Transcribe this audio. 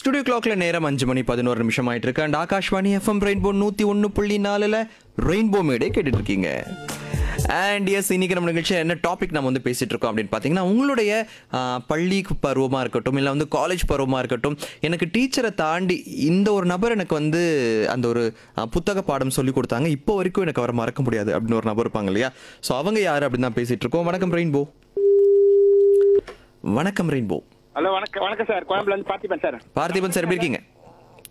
studio கிளாக்ல நேரம் அஞ்சு மணி பதினோரு நிமிஷம் ஆயிட்டு இருக்கு அண்ட் ஆகாஷ்வாணி எஃப்எம் ரெயின்போ நூத்தி ஒன்னு புள்ளி நாலுல ரெயின்போ மேடே கேட்டுட்டு இருக்கீங்க அண்ட் எஸ் இன்னைக்கு நம்ம நிகழ்ச்சியில் என்ன டாபிக் நம்ம வந்து பேசிட்டு இருக்கோம் அப்படின்னு பார்த்தீங்கன்னா உங்களுடைய ஆ, பள்ளி பருவமாக இருக்கட்டும் இல்லை வந்து காலேஜ் பருவமாக இருக்கட்டும் எனக்கு டீச்சரை தாண்டி இந்த ஒரு நபர் எனக்கு வந்து அந்த ஒரு ஆ, புத்தக பாடம் சொல்லி கொடுத்தாங்க இப்போ வரைக்கும் எனக்கு அவரை மறக்க முடியாது அப்படின்னு ஒரு நபர் இருப்பாங்க இல்லையா ஸோ அவங்க யார் அப்படின்னு தான் பேசிட்டு இருக்கோம் வணக்கம் ரெயின்போ வணக்கம் ரெயின்போ ஹலோ வணக்கம் வணக்கம் சார் கோயம்புல இருந்து பார்த்திபன் சார் பார்த்திபன் சார் எப்படி இருக்கீங்க